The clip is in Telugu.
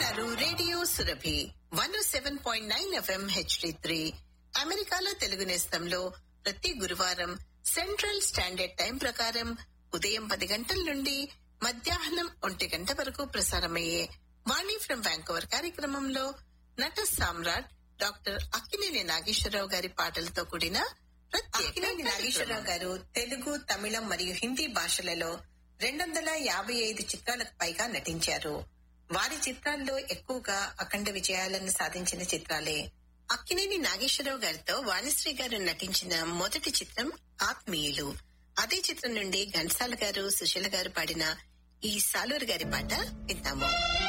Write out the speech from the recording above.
వింటున్నారు radio Surabhi one seven point nine FM HD three అమెరికాలో తెలుగు నేస్తంలో ప్రతి గురువారం సెంట్రల్ స్టాండర్డ్ టైం ప్రకారం ఉదయం పది గంటల నుండి మధ్యాహ్నం ఒంటి గంట వరకు ప్రసారమయ్యే వాణి ఫ్రం వ్యాంకోవర్ కార్యక్రమంలో నట సామ్రాట్ డాక్టర్ అక్కినేని నాగేశ్వరరావు గారి పాటలతో కూడిన అక్కినేని నాగేశ్వరరావు గారు తెలుగు తమిళం మరియు హిందీ భాషలలో రెండు వందల యాభై ఐదు చిత్రాలకు పైగా నటించారు వారి చిత్రాల్లో ఎక్కువగా అఖండ విజయాలను సాధించిన చిత్రాలే అక్కినేని నాగేశ్వరరావు గారితో వాణిశ్రీ గారు నటించిన మొదటి చిత్రం ఆత్మీయులు అదే చిత్రం నుండి ఘంటసాల గారు సుశీల గారు పాడిన ఈ సాలూరు గారి పాట విందాము